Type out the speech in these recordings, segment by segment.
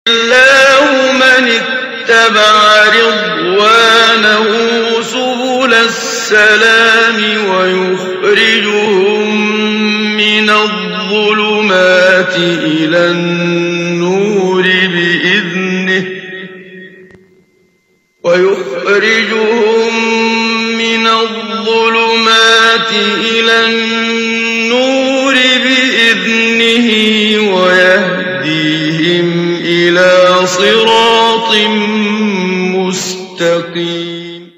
اللَّهُ مَنِ اتَّبَعَ رِضْوَانَهُ سُبُلَ السَّلَامِ وَيُخْرِجُهُم مِّنَ الظُّلُمَاتِ إِلَى النُّورِ بِإِذْنِهِ وَيَهْدِيهِمْ إِلَىٰ صِرَاطٍ مُّسْتَقِيمٍ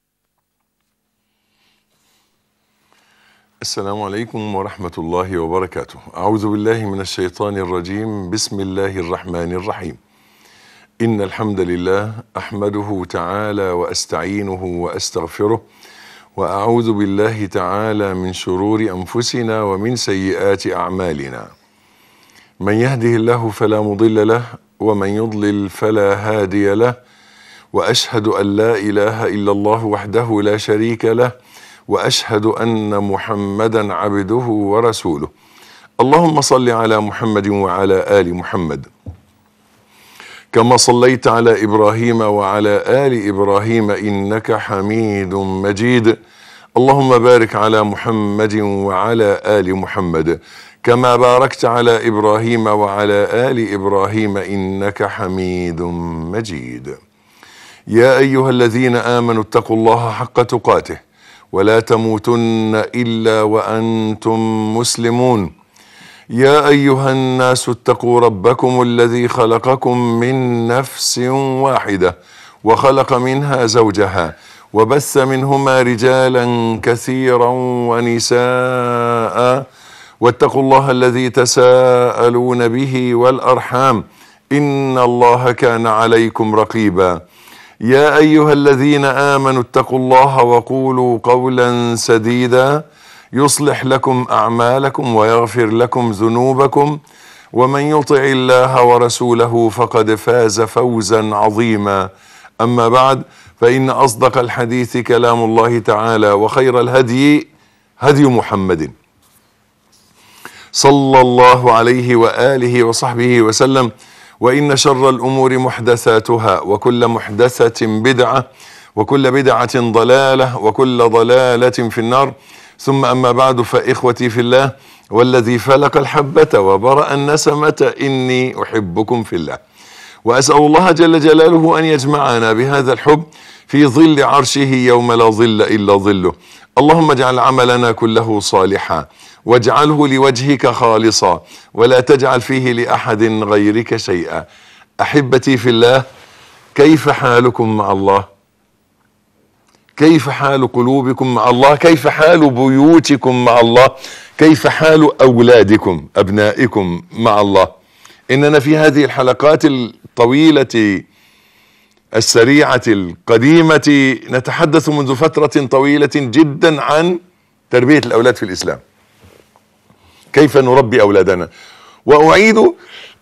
السلام عليكم ورحمة الله وبركاته أعوذ بالله من الشيطان الرجيم بسم الله الرحمن الرحيم إن الحمد لله أحمده تعالى وأستعينه وأستغفره وأعوذ بالله تعالى من شرور أنفسنا ومن سيئات أعمالنا من يهده الله فلا مضل له ومن يضلل فلا هادي له وأشهد أن لا إله إلا الله وحده لا شريك له واشهد ان محمدا عبده ورسوله اللهم صل على محمد وعلى ال محمد كما صليت على ابراهيم وعلى ال ابراهيم انك حميد مجيد اللهم بارك على محمد وعلى ال محمد كما باركت على ابراهيم وعلى ال ابراهيم انك حميد مجيد يا ايها الذين امنوا اتقوا الله حق تقاته ولا تموتن الا وانتم مسلمون يا ايها الناس اتقوا ربكم الذي خلقكم من نفس واحده وخلق منها زوجها وبث منهما رجالا كثيرا ونساء واتقوا الله الذي تساءلون به والارحام ان الله كان عليكم رقيبا يا ايها الذين امنوا اتقوا الله وقولوا قولا سديدا يصلح لكم اعمالكم ويغفر لكم ذنوبكم ومن يطع الله ورسوله فقد فاز فوزا عظيما اما بعد فان اصدق الحديث كلام الله تعالى وخير الهدي هدي محمد صلى الله عليه واله وصحبه وسلم وإن شر الأمور محدثاتها وكل محدثة بدعة وكل بدعة ضلالة وكل ضلالة في النار ثم أما بعد فإخوتي في الله والذي فلق الحبة وبرأ النسمة إني أحبكم في الله وأسأل الله جل جلاله أن يجمعنا بهذا الحب في ظل عرشه يوم لا ظل إلا ظله اللهم اجعل عملنا كله صالحا واجعله لوجهك خالصا ولا تجعل فيه لاحد غيرك شيئا احبتي في الله كيف حالكم مع الله كيف حال قلوبكم مع الله كيف حال بيوتكم مع الله كيف حال اولادكم ابنائكم مع الله اننا في هذه الحلقات الطويله السريعه القديمه نتحدث منذ فتره طويله جدا عن تربيه الاولاد في الاسلام كيف نربي اولادنا واعيد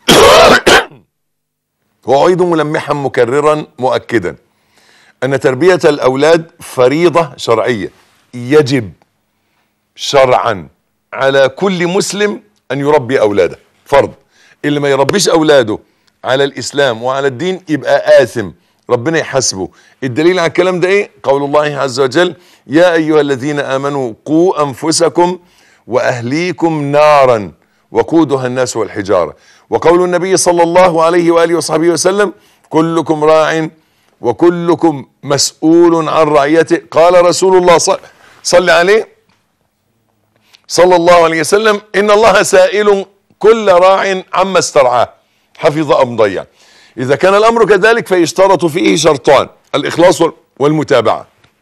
واعيد ملمحا مكررا مؤكدا ان تربيه الاولاد فريضه شرعيه يجب شرعا على كل مسلم ان يربي اولاده فرض اللي ما يربيش اولاده على الاسلام وعلى الدين يبقى اثم ربنا يحاسبه الدليل على الكلام ده ايه قول الله عز وجل يا ايها الذين امنوا قوا انفسكم واهليكم نارا وقودها الناس والحجاره وقول النبي صلى الله عليه واله وصحبه وسلم كلكم راع وكلكم مسؤول عن رعيته قال رسول الله صل, صل عليه صلى الله عليه وسلم ان الله سائل كل راع عما استرعاه حفظ ام ضيع اذا كان الامر كذلك فيشترط فيه شرطان الاخلاص والمتابعه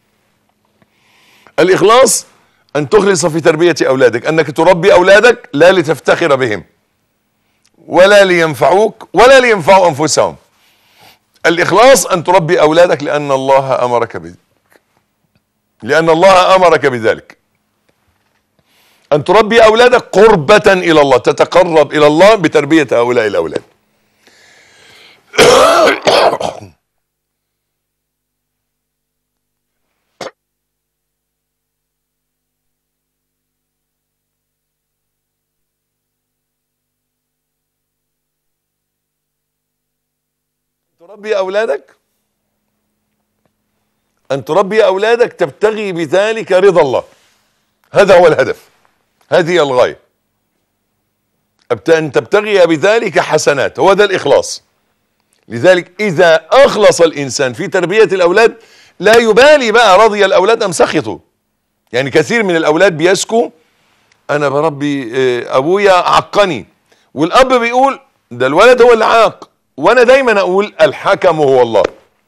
الاخلاص ان تخلص في تربية اولادك انك تربي اولادك لا لتفتخر بهم ولا لينفعوك ولا لينفعوا انفسهم الاخلاص ان تربي اولادك لان الله امرك بذلك لان الله امرك بذلك ان تربي اولادك قربة الى الله تتقرب الى الله بتربية هؤلاء الاولاد تربي أولادك أن تربي أولادك تبتغي بذلك رضا الله هذا هو الهدف هذه هي الغاية أبت- أن تبتغي بذلك حسنات هو ده الإخلاص لذلك إذا أخلص الإنسان في تربية الأولاد لا يبالي بقى رضي الأولاد أم سخطوا يعني كثير من الأولاد بيشكوا أنا بربي آه، أبويا عقني والأب بيقول ده الولد هو اللي عاق وأنا دايما أقول الحكم هو الله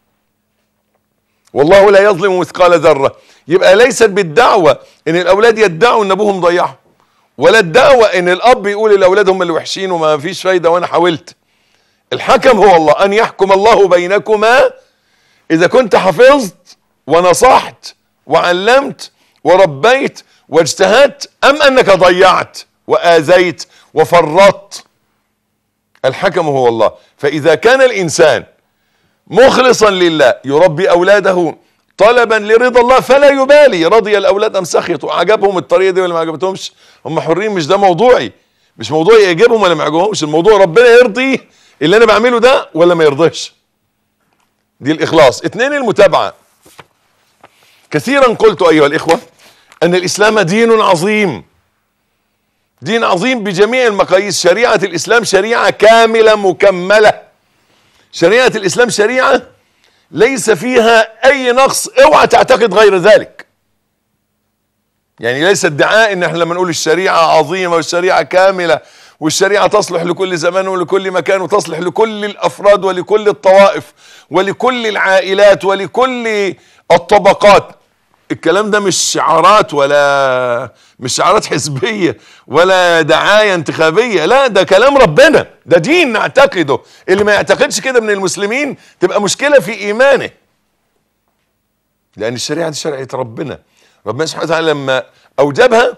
والله لا يظلم مثقال ذرة يبقى ليست بالدعوة ان الاولاد يدعوا ان ابوهم ضيعهم ولا الدعوة ان الاب يقول الاولاد هم اللي وحشين وما فيش فايدة وانا حاولت الحكم هو الله ان يحكم الله بينكما اذا كنت حفظت ونصحت وعلمت وربيت واجتهدت ام انك ضيعت واذيت وفرطت الحكم هو الله فاذا كان الانسان مخلصا لله يربي اولاده طلبا لرضا الله فلا يبالي رضي الاولاد ام سخطوا عجبهم الطريقه دي ولا ما عجبتهمش هم حرين مش ده موضوعي مش موضوعي يعجبهم ولا ما يعجبهمش الموضوع ربنا يرضي اللي انا بعمله ده ولا ما يرضيش دي الاخلاص اتنين المتابعه كثيرا قلت ايها الاخوه ان الاسلام دين عظيم دين عظيم بجميع المقاييس شريعه الاسلام شريعه كامله مكمله شريعه الاسلام شريعه ليس فيها اي نقص اوعى تعتقد غير ذلك يعني ليس ادعاء ان احنا لما نقول الشريعه عظيمه والشريعه كامله والشريعه تصلح لكل زمان ولكل مكان وتصلح لكل الافراد ولكل الطوائف ولكل العائلات ولكل الطبقات الكلام ده مش شعارات ولا مش شعارات حزبيه ولا دعايه انتخابيه لا ده كلام ربنا ده دين نعتقده اللي ما يعتقدش كده من المسلمين تبقى مشكله في ايمانه لان الشريعه دي شريعه ربنا ربنا سبحانه وتعالى لما اوجبها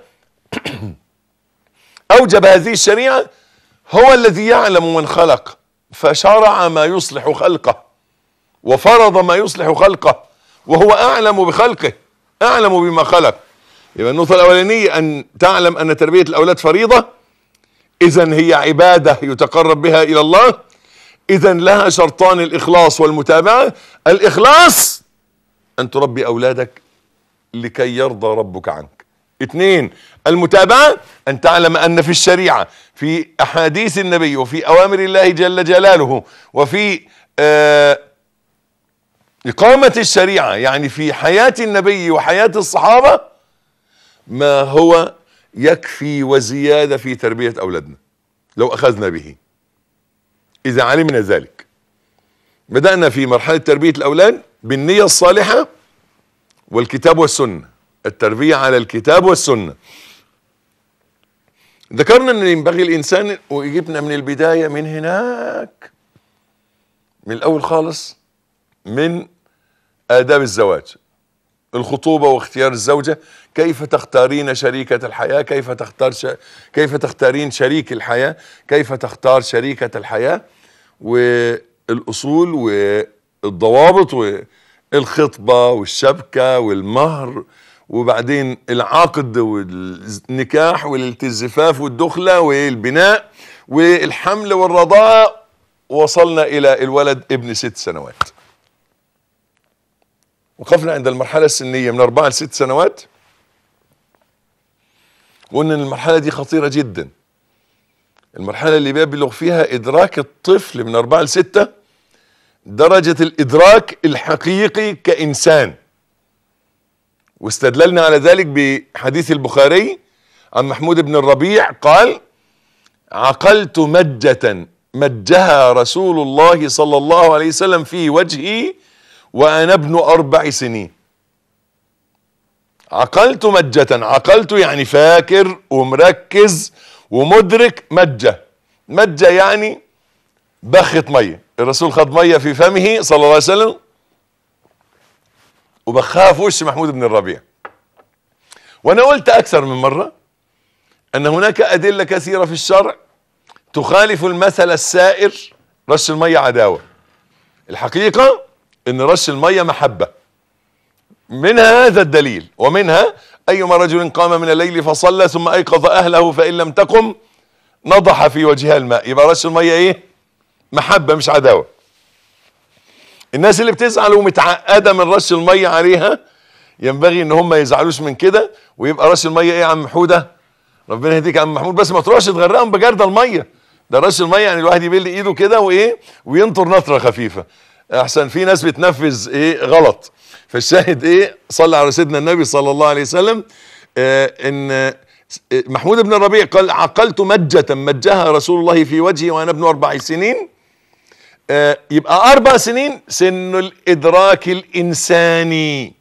اوجب هذه الشريعه هو الذي يعلم من خلق فشرع ما يصلح خلقه وفرض ما يصلح خلقه وهو اعلم بخلقه اعلم بما خلق يبقى النقطه الاولانيه ان تعلم ان تربيه الاولاد فريضه اذا هي عباده يتقرب بها الى الله اذا لها شرطان الاخلاص والمتابعه الاخلاص ان تربي اولادك لكي يرضى ربك عنك اثنين المتابعة ان تعلم ان في الشريعة في احاديث النبي وفي اوامر الله جل جلاله وفي آه اقامة الشريعة يعني في حياة النبي وحياة الصحابة ما هو يكفي وزيادة في تربية اولادنا لو اخذنا به اذا علمنا ذلك بدأنا في مرحلة تربية الاولاد بالنية الصالحة والكتاب والسنة التربية على الكتاب والسنة ذكرنا ان ينبغي الانسان وجبنا من البداية من هناك من الاول خالص من آداب الزواج الخطوبة واختيار الزوجة كيف تختارين شريكة الحياة كيف تختار ش... كيف تختارين شريك الحياة كيف تختار شريكة الحياة والأصول والضوابط والخطبة والشبكة والمهر وبعدين العقد والنكاح والالتزفاف والدخلة والبناء والحمل والرضاعة وصلنا إلى الولد ابن ست سنوات وقفنا عند المرحلة السنية من أربعة لست سنوات وقلنا إن المرحلة دي خطيرة جدا المرحلة اللي بيبلغ فيها إدراك الطفل من أربعة لستة درجة الإدراك الحقيقي كإنسان واستدللنا على ذلك بحديث البخاري عن محمود بن الربيع قال عقلت مجة مجها رسول الله صلى الله عليه وسلم في وجهي وانا ابن اربع سنين عقلت مجة عقلت يعني فاكر ومركز ومدرك مجة مجة يعني بخة مية الرسول خد مية في فمه صلى الله عليه وسلم وبخها في وش محمود بن الربيع وانا قلت اكثر من مرة ان هناك ادلة كثيرة في الشرع تخالف المثل السائر رش المية عداوة الحقيقة ان رش المية محبة منها هذا الدليل ومنها ايما رجل قام من الليل فصلى ثم ايقظ اهله فان لم تقم نضح في وجهها الماء يبقى رش المية ايه محبة مش عداوة الناس اللي بتزعل ومتعقده من رش الميه عليها ينبغي ان هم ما يزعلوش من كده ويبقى رش الميه ايه يا عم حوده ربنا يهديك يا عم محمود بس ما تروحش تغرقهم بجرد الميه ده رش الميه يعني الواحد يبل ايده كده وايه وينطر نطره خفيفه احسن في ناس بتنفذ ايه غلط فالشاهد ايه صلى على سيدنا النبي صلى الله عليه وسلم آه ان آه، محمود بن الربيع قال عقلت مجة مجها رسول الله في وجهي وانا ابن اربع سنين آه، يبقى اربع سنين سن الادراك الانساني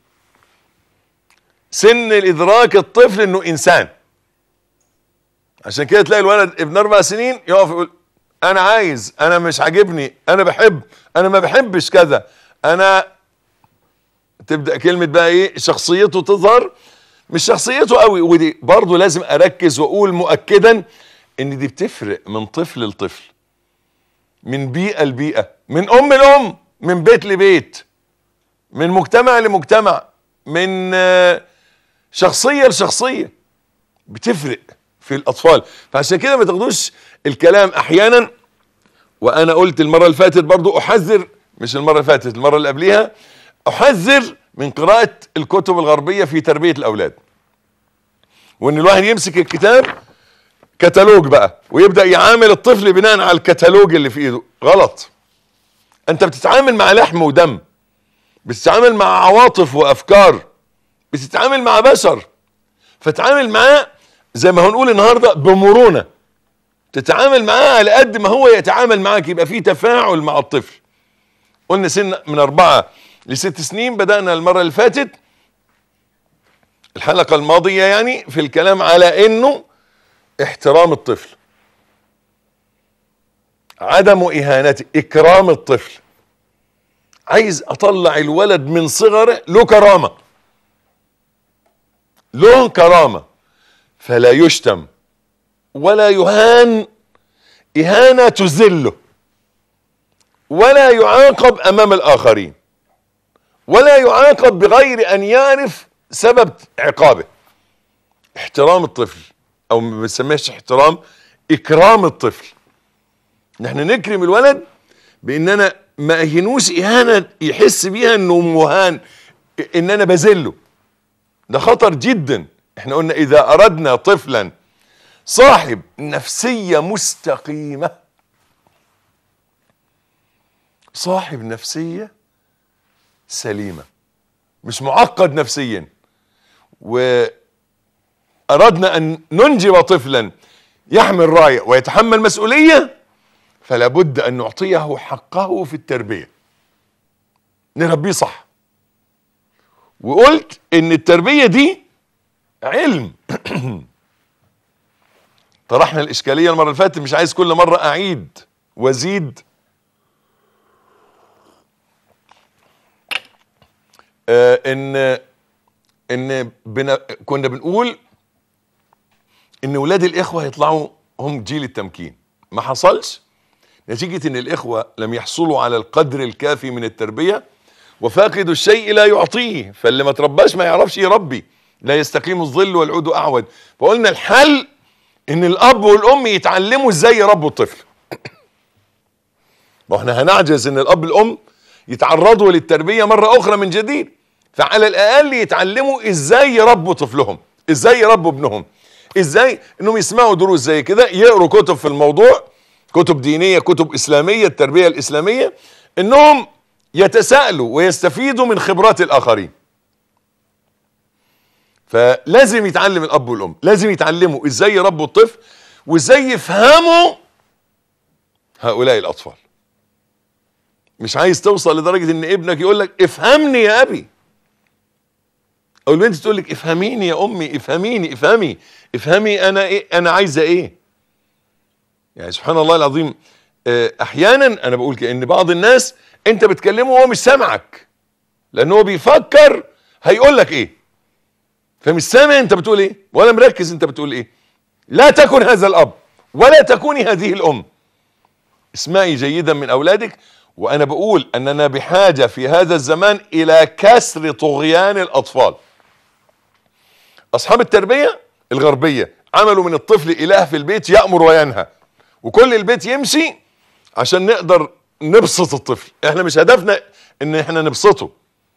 سن الادراك الطفل انه انسان عشان كده تلاقي الولد ابن اربع سنين يقف يقول انا عايز انا مش عاجبني انا بحب انا ما بحبش كذا انا تبدا كلمه بقى ايه شخصيته تظهر مش شخصيته قوي ودي برضه لازم اركز واقول مؤكدا ان دي بتفرق من طفل لطفل من بيئه لبيئه من ام لام من بيت لبيت من مجتمع لمجتمع من آه، شخصيه لشخصيه بتفرق في الاطفال فعشان كده ما تاخدوش الكلام احيانا وانا قلت المره اللي فاتت برضو احذر مش المره اللي فاتت المره اللي قبليها احذر من قراءه الكتب الغربيه في تربيه الاولاد وان الواحد يمسك الكتاب كتالوج بقى ويبدا يعامل الطفل بناء على الكتالوج اللي في ايده غلط انت بتتعامل مع لحم ودم بتتعامل مع عواطف وافكار بتتعامل مع بشر فتعامل معاه زي ما هنقول النهارده بمرونه تتعامل معاه على قد ما هو يتعامل معاك يبقى في تفاعل مع الطفل قلنا سن من أربعة لست سنين بدأنا المرة اللي فاتت الحلقة الماضية يعني في الكلام على انه احترام الطفل عدم اهانته اكرام الطفل عايز اطلع الولد من صغره له كرامة له كرامة فلا يشتم ولا يهان إهانة تذله ولا يعاقب أمام الآخرين ولا يعاقب بغير أن يعرف سبب عقابه احترام الطفل أو ما بنسميهش احترام إكرام الطفل نحن نكرم الولد بإننا ما أهنوش إهانة يحس بيها إنه مهان إن أنا بذله ده خطر جدا احنا قلنا إذا أردنا طفلا صاحب نفسية مستقيمة صاحب نفسية سليمة مش معقد نفسيا وأردنا أن ننجب طفلا يحمل راية ويتحمل مسؤولية فلا بد أن نعطيه حقه في التربية نربيه صح وقلت ان التربية دي علم طرحنا الاشكاليه المره اللي فاتت مش عايز كل مره اعيد وازيد آه ان ان بنا كنا بنقول ان ولاد الاخوه هيطلعوا هم جيل التمكين ما حصلش نتيجه ان الاخوه لم يحصلوا على القدر الكافي من التربيه وفاقد الشيء لا يعطيه فاللي ما ترباش ما يعرفش يربي لا يستقيم الظل والعود اعود فقلنا الحل ان الاب والام يتعلموا ازاي يربوا الطفل ما احنا هنعجز ان الاب والام يتعرضوا للتربيه مره اخرى من جديد فعلى الاقل يتعلموا ازاي يربوا طفلهم ازاي يربوا ابنهم ازاي انهم يسمعوا دروس زي كده يقروا كتب في الموضوع كتب دينيه كتب اسلاميه التربيه الاسلاميه انهم يتساءلوا ويستفيدوا من خبرات الاخرين فلازم يتعلم الاب والام لازم يتعلموا ازاي يربوا الطفل وازاي يفهموا هؤلاء الاطفال مش عايز توصل لدرجه ان ابنك يقول لك افهمني يا ابي او البنت تقول لك افهميني يا امي افهميني افهمي افهمي انا ايه انا عايزه ايه يعني سبحان الله العظيم آه، احيانا انا بقول كده ان بعض الناس انت بتكلمه وهو مش سامعك لان هو بيفكر هيقول لك ايه فمش سامع انت بتقول ايه ولا مركز انت بتقول ايه لا تكن هذا الاب ولا تكوني هذه الام اسمعي جيدا من اولادك وانا بقول اننا بحاجه في هذا الزمان الى كسر طغيان الاطفال اصحاب التربيه الغربيه عملوا من الطفل اله في البيت يامر وينهى وكل البيت يمشي عشان نقدر نبسط الطفل احنا مش هدفنا ان احنا نبسطه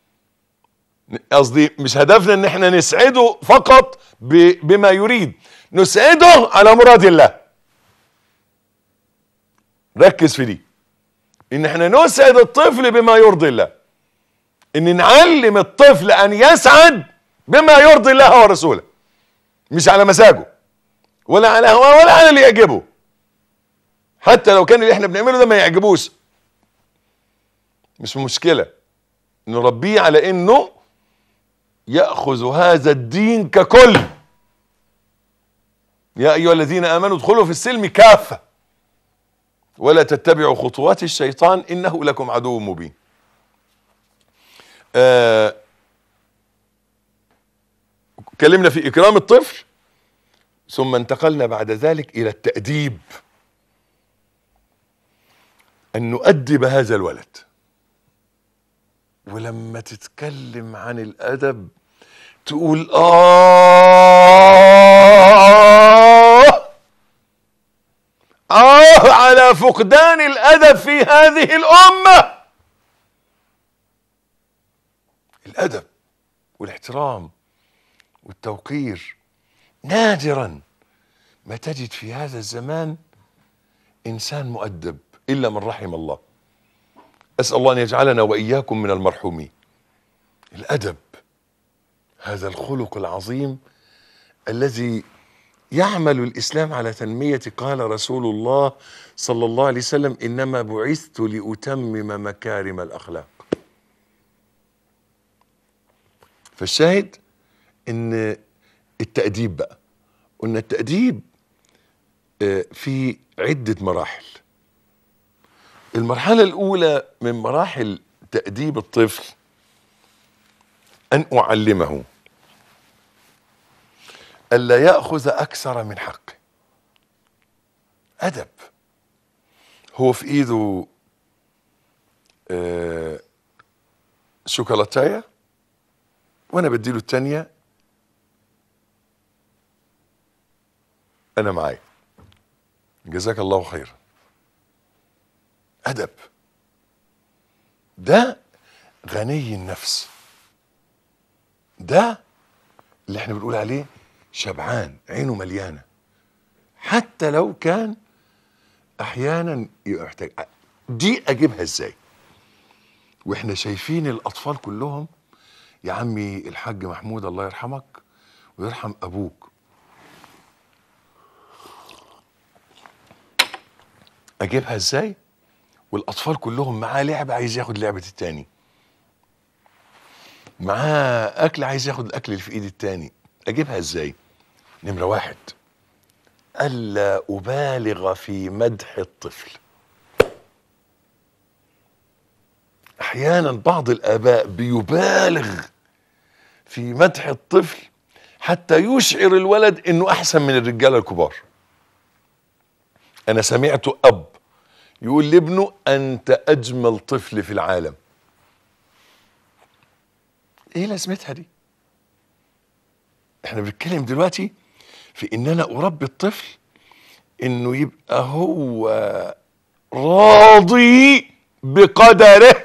قصدي مش هدفنا ان احنا نسعده فقط ب- بما يريد نسعده على مراد الله ركز في دي ان احنا نسعد الطفل بما يرضي الله ان نعلم الطفل ان يسعد بما يرضي الله ورسوله مش على مزاجه ولا على هواه ولا على اللي يعجبه حتى لو كان اللي احنا بنعمله ده ما يعجبوش مش مشكلة نربيه على انه يأخذ هذا الدين ككل يا ايها الذين امنوا ادخلوا في السلم كافة ولا تتبعوا خطوات الشيطان انه لكم عدو مبين آه اتكلمنا في اكرام الطفل ثم انتقلنا بعد ذلك الى التأديب ان نؤدب هذا الولد ولما تتكلم عن الادب تقول اه اه على فقدان الادب في هذه الامه الادب والاحترام والتوقير نادرا ما تجد في هذا الزمان انسان مؤدب الا من رحم الله اسال الله ان يجعلنا واياكم من المرحومين الادب هذا الخلق العظيم الذي يعمل الاسلام على تنميه قال رسول الله صلى الله عليه وسلم انما بعثت لاتمم مكارم الاخلاق فالشاهد ان التاديب بقى قلنا التاديب آه، في عده مراحل المرحله الاولى من مراحل تاديب الطفل ان اعلمه الا ياخذ اكثر من حقه ادب هو في ايده آه، شوكولاتايه وانا بديله التانية انا معايا جزاك الله خيرا ادب ده غني النفس ده اللي احنا بنقول عليه شبعان عينه مليانه حتى لو كان احيانا يبقى محتاج دي اجيبها ازاي واحنا شايفين الاطفال كلهم يا عمي الحاج محمود الله يرحمك ويرحم ابوك اجيبها ازاي والاطفال كلهم معاه لعبه عايز ياخد لعبه التاني معاه اكل عايز ياخد الاكل اللي في ايد التاني اجيبها ازاي نمره واحد الا ابالغ في مدح الطفل احيانا بعض الاباء بيبالغ في مدح الطفل حتى يشعر الولد انه احسن من الرجاله الكبار انا سمعت اب يقول لابنه انت اجمل طفل في العالم ايه لازمتها دي احنا بنتكلم دلوقتي في ان انا اربي الطفل انه يبقى هو راضي بقدره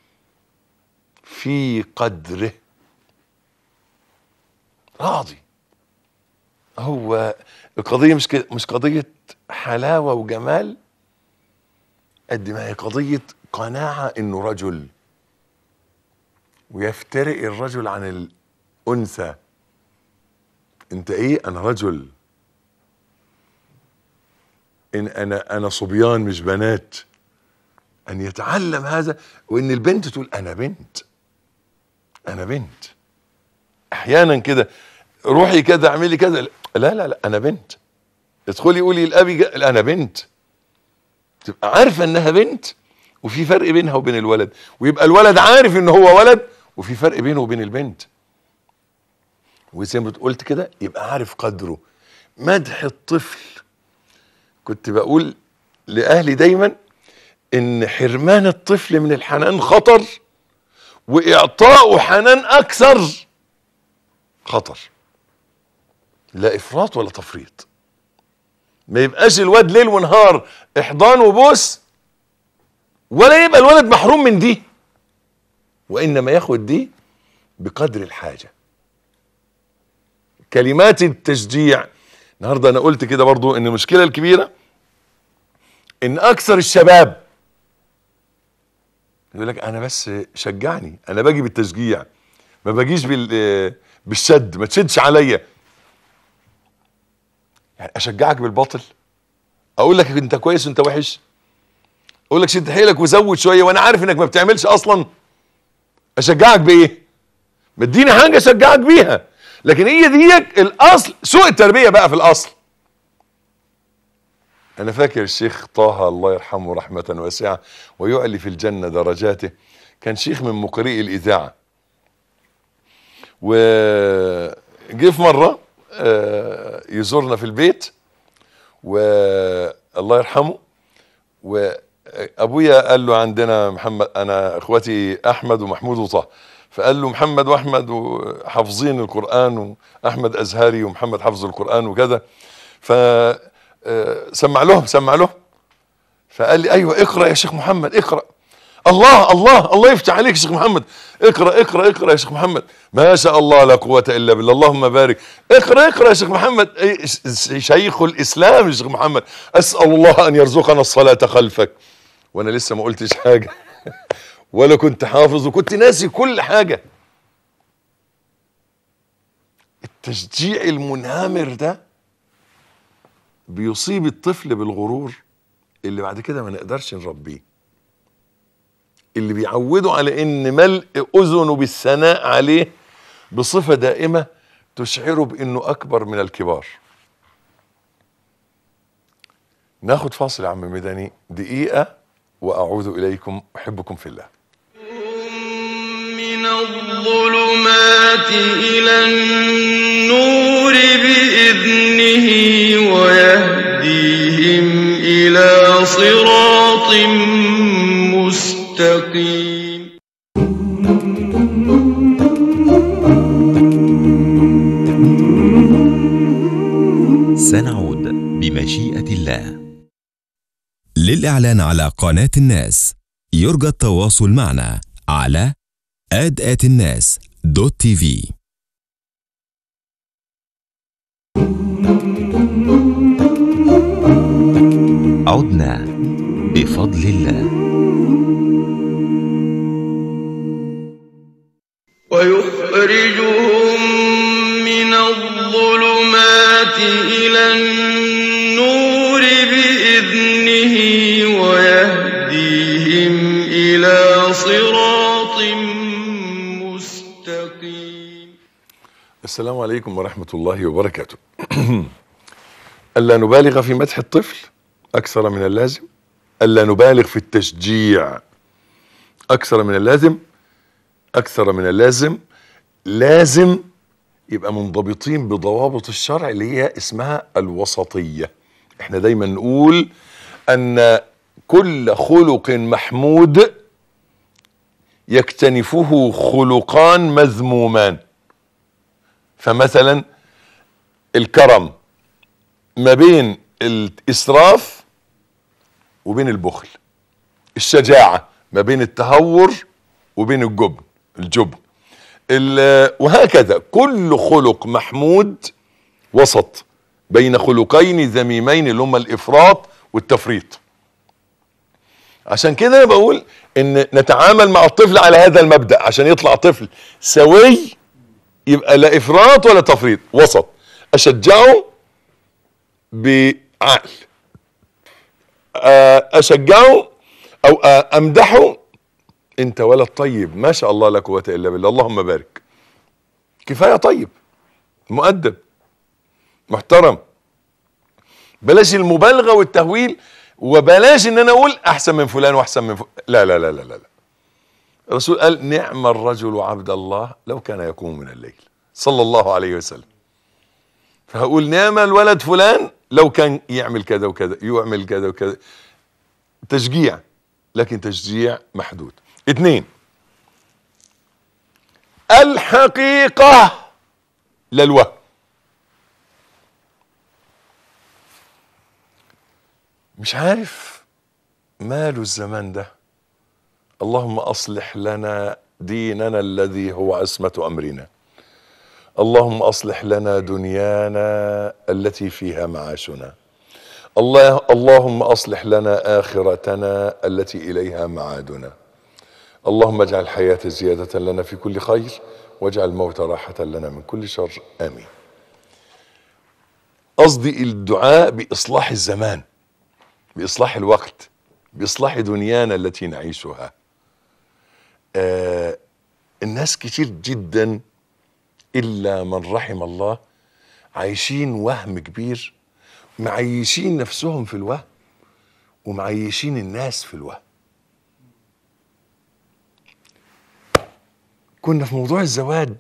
في قدره راضي هو القضية مش ك- مش قضية حلاوة وجمال قد ما هي قضية قناعة انه رجل ويفترق الرجل عن الأنثى انت ايه انا رجل ان انا انا صبيان مش بنات ان يتعلم هذا وان البنت تقول انا بنت انا بنت احيانا كده روحي كده اعملي كذا لا لا لا انا بنت ادخلي قولي لابي جا- لا، انا بنت تبقى عارفه انها بنت وفي فرق بينها وبين الولد ويبقى الولد عارف ان هو ولد وفي فرق بينه وبين البنت وزي ما قلت كده يبقى عارف قدره مدح الطفل كنت بقول لاهلي دايما ان حرمان الطفل من الحنان خطر واعطاؤه حنان اكثر خطر لا افراط ولا تفريط ما يبقاش الواد ليل ونهار احضان وبوس ولا يبقى الولد محروم من دي وانما ياخد دي بقدر الحاجه كلمات التشجيع النهارده انا قلت كده برضو ان المشكله الكبيره ان اكثر الشباب يقول لك انا بس شجعني انا باجي بالتشجيع ما باجيش بال بالشد ما تشدش عليا يعني اشجعك بالباطل اقول لك انت كويس وانت وحش اقول لك شد حيلك وزود شويه وانا عارف انك ما بتعملش اصلا اشجعك بايه مديني حاجه اشجعك بيها لكن هي ديك الاصل سوء التربيه بقى في الاصل انا فاكر الشيخ طه الله يرحمه رحمه واسعه ويعلي في الجنه درجاته كان شيخ من مقرئي الاذاعه وجه في مره آه، يزورنا في البيت والله يرحمه وابويا قال له عندنا محمد انا اخواتي احمد ومحمود وطه فقال له محمد واحمد حافظين القران واحمد ازهري ومحمد حافظ القران وكذا ف آه، سمع لهم سمع لهم فقال لي ايوه اقرا يا شيخ محمد اقرا الله الله الله يفتح عليك يا شيخ محمد اقرا اقرا اقرا يا شيخ محمد ما شاء الله لا قوه الا بالله اللهم بارك اقرا اقرا يا شيخ محمد إيه، ش- شيخ الاسلام يا شيخ محمد اسال الله ان يرزقنا الصلاه خلفك وانا لسه ما قلتش حاجه ولا كنت حافظ وكنت ناسي كل حاجه التشجيع المنهمر ده بيصيب الطفل بالغرور اللي بعد كده ما نقدرش نربيه اللي بيعوده على ان ملء اذنه بالثناء عليه بصفه دائمه تشعره بانه اكبر من الكبار ناخد فاصل يا عم ميداني دقيقه واعود اليكم احبكم في الله من الظلمات إلى النور بإذنه ويهديهم إلى صراط مستقيم سنعود بمشيئة الله للإعلان على قناة الناس يرجى التواصل معنا على آد الناس دوت تي في عدنا بفضل الله ويخرجهم من الظلمات إلى النور بإذنه ويهديهم إلى صراط مستقيم السلام عليكم ورحمة الله وبركاته. ألا نبالغ في مدح الطفل أكثر من اللازم، ألا نبالغ في التشجيع أكثر من اللازم، أكثر من اللازم، لازم يبقى منضبطين بضوابط الشرع اللي هي اسمها الوسطية. احنا دايما نقول أن كل خلق محمود يكتنفه خلقان مذمومان. فمثلا الكرم ما بين الاسراف وبين البخل الشجاعه ما بين التهور وبين الجبن الجبن ال- وهكذا كل خلق محمود وسط بين خلقين ذميمين اللي هما الافراط والتفريط عشان كده انا بقول ان نتعامل مع الطفل على هذا المبدا عشان يطلع طفل سوي يبقى لا افراط ولا تفريط وسط اشجعه بعقل آه، اشجعه او آه، امدحه انت ولد طيب ما شاء الله لا قوه الا بالله اللهم بارك كفايه طيب مؤدب محترم بلاش المبالغه والتهويل وبلاش ان انا اقول احسن من فلان واحسن من فلان لا لا لا لا لا, لا. الرسول قال نعم الرجل عبد الله لو كان يقوم من الليل صلى الله عليه وسلم فهقول نعم الولد فلان لو كان يعمل كذا وكذا يعمل كذا وكذا تشجيع لكن تشجيع محدود اثنين الحقيقة لا الوهم مش عارف ماله الزمان ده اللهم اصلح لنا ديننا الذي هو عصمه امرنا اللهم اصلح لنا دنيانا التي فيها معاشنا الله اللهم اصلح لنا اخرتنا التي اليها معادنا اللهم اجعل الحياه زياده لنا في كل خير واجعل الموت راحه لنا من كل شر امين قصدي الدعاء باصلاح الزمان باصلاح الوقت باصلاح دنيانا التي نعيشها آه الناس كتير جدا الا من رحم الله عايشين وهم كبير معيشين نفسهم في الوهم ومعيشين الناس في الوهم كنا في موضوع الزواج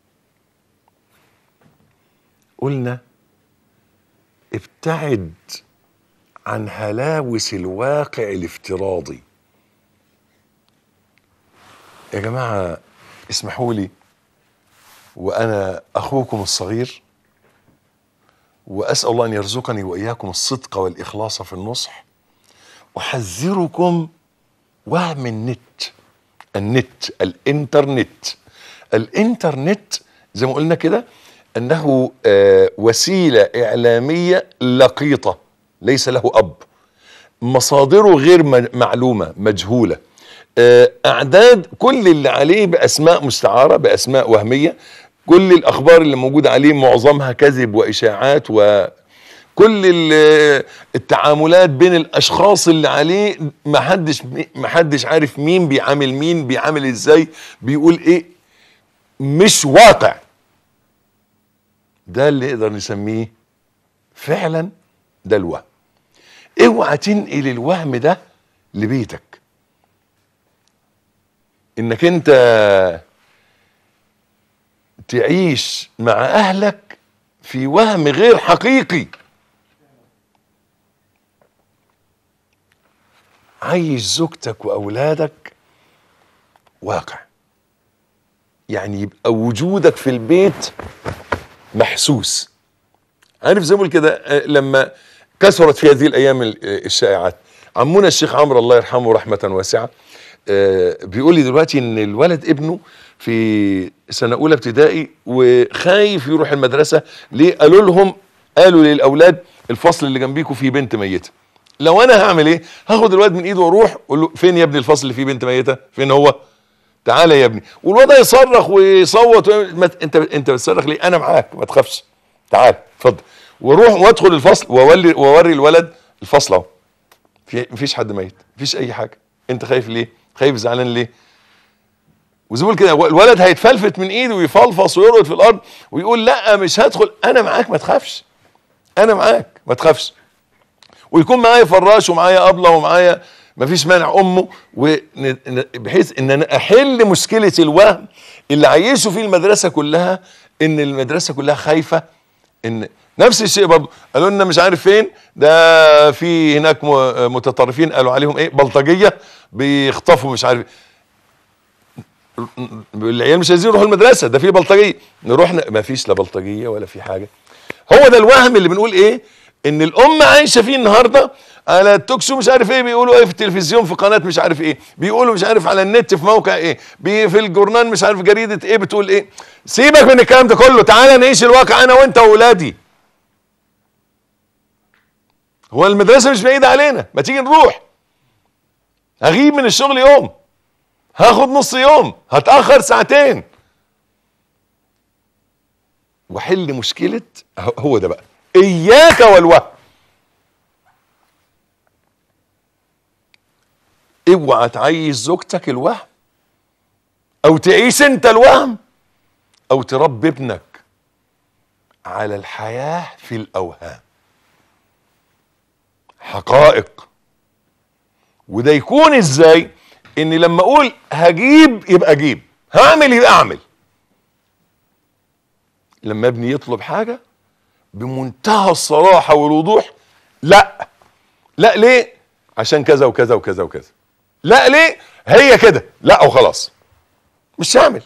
قلنا ابتعد عن هلاوس الواقع الافتراضي يا جماعة اسمحوا لي وأنا أخوكم الصغير وأسأل الله أن يرزقني وإياكم الصدق والإخلاص في النصح أحذركم وهم النت النت الإنترنت الإنترنت زي ما قلنا كده أنه آه وسيلة إعلامية لقيطة ليس له أب مصادره غير م- معلومة مجهولة آه، أعداد كل اللي عليه بأسماء مستعارة بأسماء وهمية كل الأخبار اللي موجودة عليه معظمها كذب وإشاعات وكل ال- التعاملات بين الأشخاص اللي عليه محدش محدش عارف مين بيعامل مين بيعامل إزاي بيقول إيه مش واقع ده اللي نقدر نسميه فعلا ده الوهم اوعى تنقل الوهم ده لبيتك انك انت تعيش مع اهلك في وهم غير حقيقي عيش زوجتك واولادك واقع يعني يبقى وجودك في البيت محسوس عارف زي ما بقول كده آه، لما كثرت في هذه الايام ال- آه، الشائعات عمونا الشيخ عمرو الله يرحمه رحمه واسعه آه، بيقول لي دلوقتي ان الولد ابنه في سنه اولى ابتدائي وخايف يروح المدرسه ليه قالوا لهم قالوا للاولاد الفصل اللي جنبيكم فيه بنت ميته لو انا هعمل ايه هاخد الواد من ايده واروح اقول له فين يا ابني الفصل اللي فيه بنت ميته فين هو تعالى يا ابني والواد يصرخ ويصوت ويعمل- ما ت- انت انت بتصرخ ليه انا معاك ما تخافش تعال اتفضل واروح وادخل الفصل واولي واوري الولد الفصل اهو في مفيش حد ميت مفيش اي حاجه انت خايف ليه خايف زعلان ليه وزي ما بقول كده الولد هيتفلفت من ايده ويفلفص ويرقد في الارض ويقول لا مش هدخل انا معاك ما تخافش انا معاك ما تخافش ويكون معايا فراش ومعايا ابله ومعايا مفيش مانع امه ون- ن- بحيث ان انا احل مشكله الوهم اللي عايشه فيه المدرسه كلها ان المدرسه كلها خايفه ان نفس الشيء برضه قالوا لنا مش عارف فين ده في هناك م- متطرفين قالوا عليهم ايه بلطجيه بيخطفوا مش عارف العيال مش عايزين يروحوا المدرسه ده في بلطجيه نروح ن... ما فيش لا بلطجيه ولا في حاجه هو ده الوهم اللي بنقول ايه ان الام عايشه فيه النهارده على التوك شو مش عارف ايه بيقولوا ايه في التلفزيون في قناه مش عارف ايه بيقولوا مش عارف على النت في موقع ايه بي في الجورنال مش عارف جريده ايه بتقول ايه سيبك من الكلام ده كله تعالى نعيش الواقع انا وانت واولادي هو المدرسه مش بعيده علينا ما تيجي نروح هغيب من الشغل يوم هاخد نص يوم هتاخر ساعتين وحل مشكله هو ده بقى اياك والوهم اوعى تعيش زوجتك الوهم او تعيش انت الوهم او تربي ابنك على الحياه في الاوهام حقائق وده يكون ازاي ان لما اقول هجيب يبقى اجيب هعمل يبقى اعمل لما ابني يطلب حاجه بمنتهى الصراحه والوضوح لا لا ليه عشان كذا وكذا وكذا وكذا لا ليه هي كده لا وخلاص مش هعمل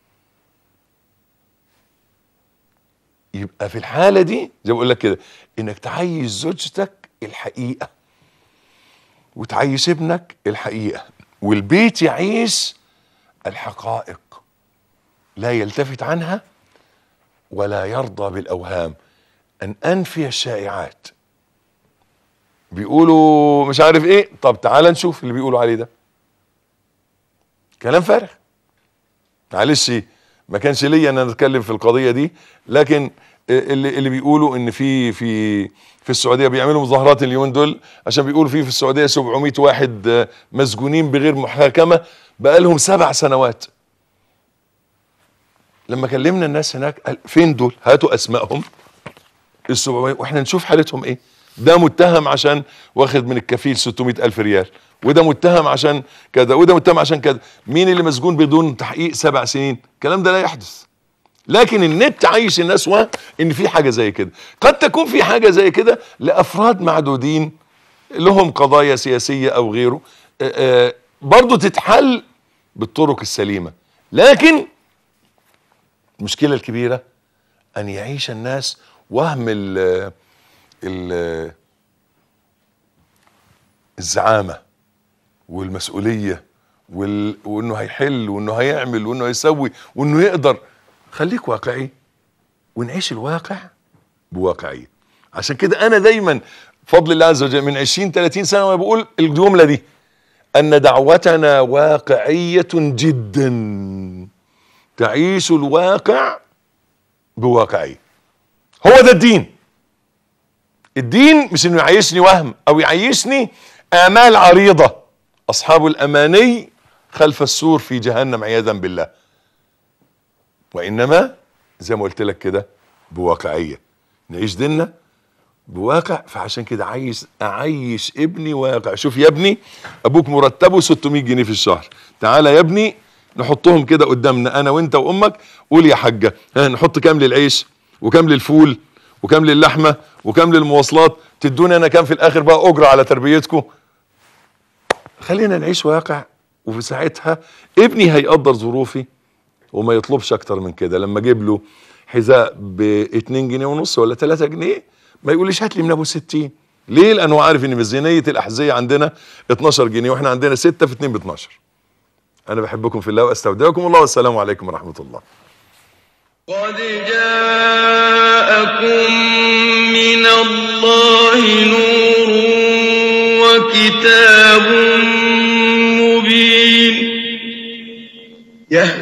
يبقى في الحاله دي زي ما بقول لك كده انك تعيش زوجتك الحقيقه وتعيش ابنك الحقيقه والبيت يعيش الحقائق لا يلتفت عنها ولا يرضى بالاوهام ان انفي الشائعات بيقولوا مش عارف ايه طب تعال نشوف اللي بيقولوا عليه ده كلام فارغ معلش ما كانش ليا ان انا اتكلم في القضيه دي لكن اللي اللي بيقولوا ان في في في السعوديه بيعملوا مظاهرات اليومين دول عشان بيقولوا في في السعوديه 700 واحد مسجونين بغير محاكمه بقالهم سبع سنوات لما كلمنا الناس هناك قال فين دول هاتوا اسمائهم ال 700 واحنا نشوف حالتهم ايه ده متهم عشان واخد من الكفيل 600 الف ريال وده متهم عشان كذا وده متهم عشان كذا مين اللي مسجون بدون تحقيق سبع سنين الكلام ده لا يحدث لكن النت عايش الناس وهم ان في حاجه زي كده قد تكون في حاجه زي كده لافراد معدودين لهم قضايا سياسيه او غيره آه، آه، برضو تتحل بالطرق السليمه لكن المشكله الكبيره ان يعيش الناس وهم ال ال الزعامه والمسؤوليه وال... وانه هيحل وانه هيعمل وانه هيسوي وانه يقدر خليك واقعي ونعيش الواقع بواقعيه عشان كده انا دايما بفضل الله عز وجل من 20 30 سنه وانا بقول الجمله دي ان دعوتنا واقعيه جدا تعيش الواقع بواقعيه هو ده الدين الدين مش انه يعيشني وهم او يعيشني امال عريضه اصحاب الاماني خلف السور في جهنم عياذا بالله وانما زي ما قلت لك كده بواقعيه نعيش ديننا بواقع فعشان كده عايز اعيش ابني واقع شوف يا ابني ابوك مرتبه 600 جنيه في الشهر تعالى يا ابني نحطهم كده قدامنا انا وانت وامك قول يا حاجه ها نحط كام للعيش وكام للفول وكام للحمه وكام للمواصلات تدوني انا كام في الاخر بقى اجره على تربيتكم خلينا نعيش واقع وفي ساعتها ابني هيقدر ظروفي وما يطلبش اكتر من كده لما اجيب له حذاء ب 2 جنيه ونص ولا 3 جنيه ما يقوليش هات لي من ابو 60 ليه لانه عارف ان ميزانيه الاحذيه عندنا 12 جنيه واحنا عندنا 6 في 2 ب 12 انا بحبكم في الله واستودعكم الله والسلام عليكم ورحمه الله قد جاءكم من الله نور وكتاب مبين يهدي